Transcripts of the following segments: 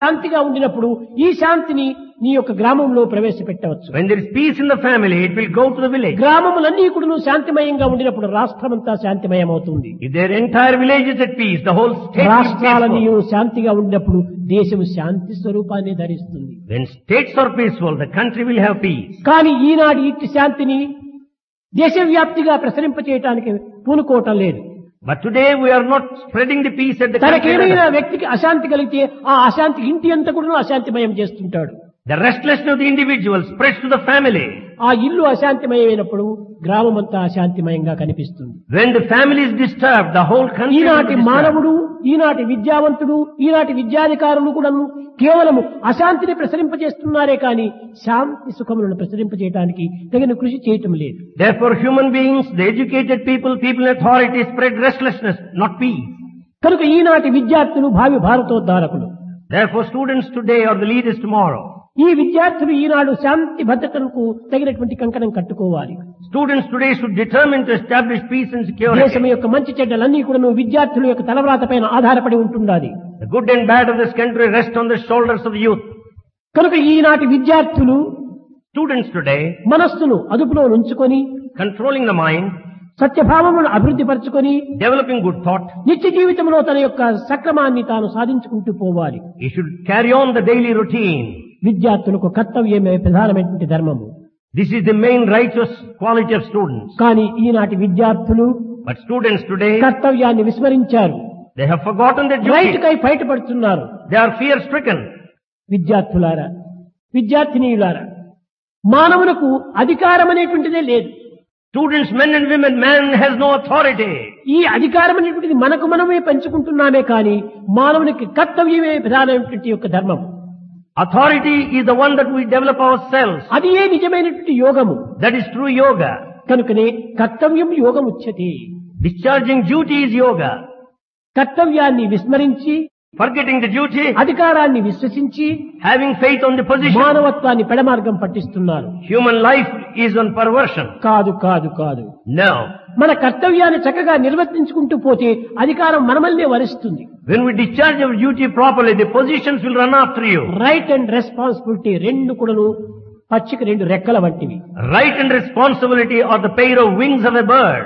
శాంతిగా ఉండినప్పుడు ఈ శాంతిని నీ యొక్క గ్రామంలో ప్రవేశపెట్టవచ్చు When there is peace in the family, it will go to the village. గ్రామములన్నీ కూడా శాంతిమయంగా ఉండినప్పుడు రాష్ట్రమంతా శాంతిమయమవుతుంది If their entire village is at peace, the whole state is రాష్ట్రాలని peaceful. శాంతిగా ఉండినప్పుడు దేశం శాంతి స్వరూపాన్ని ధరిస్తుంది When states are peaceful, the country will have peace. కానీ ఈనాడు ఇట్టి శాంతిని దేశవ్యాప్తిగా ప్రసరింపచేయటానికి పూనుకోవటం లేదు But today we are not spreading the peace at the country తనకేమైనా level. వ్యక్తికి అశాంతి కలిగితే ఆ అశాంతి ఇంటి అంతా కూడా అశాంతిమయం చేస్తుంటాడు The restlessness of the individual spreads to the family. ఆ ఇల్లు అశాంతిమయమైనప్పుడు గ్రామం అంతా అశాంతిమయంగా కనిపిస్తుంది When the family is disturbed, the whole country will ఈనాటి be disturbed. మానవుడు ఈనాటి విద్యావంతుడు ఈనాటి విద్యాధికారులు కూడా కేవలము అశాంతిని ప్రసరింపజేస్తున్నారే కానీ శాంతి సుఖములను ప్రసరింపజేయడానికి తగిన కృషి చేయటం లేదు Therefore, human beings, the educated people, people in authority spread restlessness, not peace. కనుక ఈనాటి విద్యార్థులు భావి భారతోద్ధారకులు Therefore, students today are the leaders tomorrow. ఈ విద్యార్థులు ఈనాడు శాంతి భద్రతలకు తగినటువంటి కంకణం కట్టుకోవాలి Students today should determine to establish peace and security. దేశం యొక్క మంచి చెడ్డలన్నీ కూడా విద్యార్థుల యొక్క తలవ్రాత పైన ఆధారపడి ఉంటున్నది The good and bad of this country rest on the shoulders of the youth. కనుక ఈనాటి విద్యార్థులు Students today, మనస్సును అదుపులో ఉంచుకొని controlling the mind, సత్యభావమును అభివృద్ధి పరచుకొని developing good thought, నిత్య జీవితంలో తన యొక్క సక్రమాన్ని తాను సాధించుకుంటూ పోవాలి he should carry on the daily routine. విద్యార్థులకు కర్తవ్యమే ప్రధానమైనటువంటి ధర్మము This is the main righteous quality of students. కానీ ఈనాటి విద్యార్థులు But students today, కర్తవ్యాన్ని విస్మరించారు they have forgotten their right duty. కై బయటపడుతున్నారు They are fear stricken. విద్యార్థులారా విద్యార్థినీయులారా మానవులకు అధికారం అనేటువంటిదే లేదు Students, men and women, man has no authority. ఈ అధికారం అనేటువంటిది మనకు మనమే పెంచుకుంటున్నామే కానీ మానవునికి కర్తవ్యమే ప్రధానమైనటువంటి యొక్క ధర్మం Authority is the one that we develop ourselves. అది ఏ నిజమైనటువంటి యోగము That is true yoga. కనుకనే కర్తవ్యం యోగం ఉచ్యతే Discharging duty is yoga. కర్తవ్యాన్ని విస్మరించి Forgetting the duty, అధికారాన్ని విశ్వసించి having faith on the position. మానవత్వాన్ని పెడమార్గం పట్టిస్తున్నారు Human life is on perversion. కాదు కాదు కాదు No. మన కర్తవ్యాన్ని చక్కగా నిర్వర్తించుకుంటూ పోతే అధికారం మనమల్నే వరిస్తుంది When we discharge our duty properly, the positions will run after you. Right and responsibility రెండు కూడాను పచ్చిక రెండు రెక్కల వంటివి Right and responsibility are the pair of wings of a bird.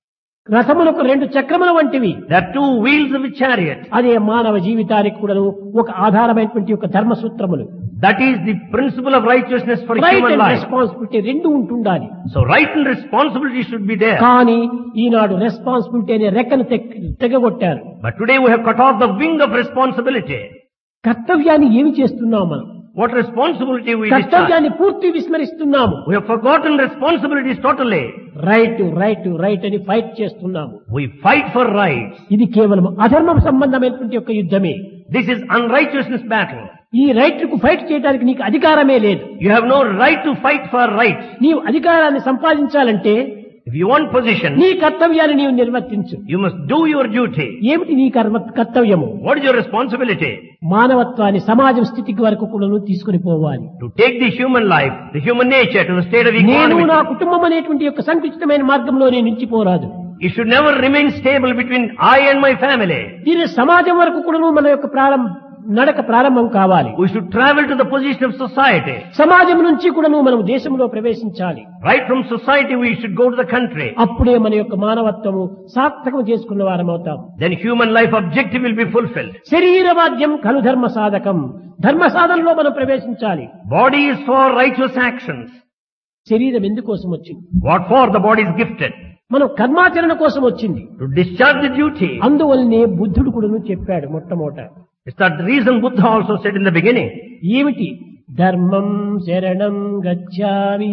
రథములకు రెండు చక్రముల వంటివి They are two wheels of a chariot. అదే మానవ జీవితానికి కూడాను ఒక ఆధారమైనటువంటి ఒక ధర్మ సూత్రములు That is the principle of righteousness for right human and life. Responsibility రెండు ఉంటుండాలి So right and responsibility should be there. కానీ ఈనాడు రెస్పాన్సిబిలిటీ అనే రెక్కను తెక్- తెగగొట్టారు But today we have cut off the wing of responsibility. కర్తవ్యాన్ని ఏమి చేస్తున్నాము మనం What responsibility we discharge? కర్తవ్యాన్ని పూర్తి విస్మరిస్తున్నాము We have forgotten responsibilities totally. Right right right అని ఫైట్ చేస్తున్నాము We fight for rights. ఇది కేవలం అధర్మం సంబంధమైనటువంటి యొక్క యుద్ధమే This is unrighteousness battle. ఈ రైట్ కు ఫైట్ చేయడానికి నీకు అధికారమే లేదు You have no right to fight for rights. నీవు అధికారాన్ని సంపాదించాలంటే If you want position, నీ కర్తవ్యాన్ని నీవు నిర్వర్తించు you must do your duty. ఏమిటి నీ కర్మ కర్తవ్యము What is your responsibility? మానవత్వాన్ని సమాజం స్థితికి వరకు కూడా తీసుకుని పోవాలి To take the human life, the human nature to the state of నేను equanimity. నా కుటుంబం అనేటువంటి యొక్క సంకుచితమైన మార్గంలో నేను నిలిచిపోరాదు It should never remain stable between I and my family. దీని సమాజం వరకు కూడా మన యొక్క ప్రారంభ నడక ప్రారంభం కావాలి We should travel to the position of society. సమాజం నుంచి కూడా మనం దేశంలో ప్రవేశించాలి Right from society we should go to the country. అప్పుడే మన యొక్క మానవత్వము సార్థకం చేసుకున్న వారం అవుతాం Then human life objective will be fulfilled. శరీరవాద్యం కలు ధర్మ సాధకం ధర్మ సాధనలో మనం ప్రవేశించాలి Body is for righteous actions. శరీరం ఎందుకోసం వచ్చింది What for the body is gifted? మనం కర్మాచరణ కోసం వచ్చింది To discharge the duty. అందువల్లనే బుద్ధుడు కూడా చెప్పాడు మొట్టమొదట Is that the reason Buddha also said in the beginning? ఏమిటి ధర్మం శరణం గచ్చామి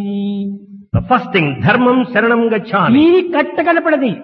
The first thing, dharmam saranam gacchami. ఈ కట్ట కనపడది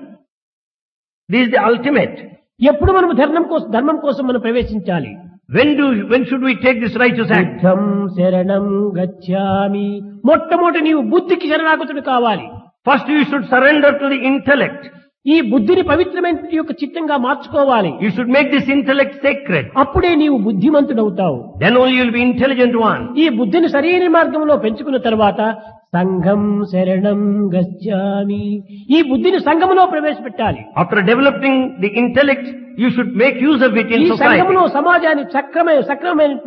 This is the ultimate. ఎప్పుడు మనం ధర్మం కోసం ధర్మం కోసం మనం ప్రవేశించాలి When do, when should we take this righteous act? బుద్ధం శరణం గచ్చామి మొట్టమొదటి నీవు బుద్ధికి శరణాగతుడు కావాలి First you should surrender to the intellect. ఈ బుద్ధిని పవిత్రమైన యొక్క చిత్తంగా మార్చుకోవాలి You should make this intellect sacred. అప్పుడే నీవు బుద్ధిమంతుడవుతావు Then only you will be intelligent one. ఈ బుద్ధిని సరైన మార్గంలో పెంచుకున్న తర్వాత సంఘం శరణం గచ్చామి ఈ బుద్ధిని సంఘములో ప్రవేశపెట్టాలి After developing the intellect, you should make use of it ఈ in society. సంఘములో సమాజాన్ని సక్రమైన సక్రమైన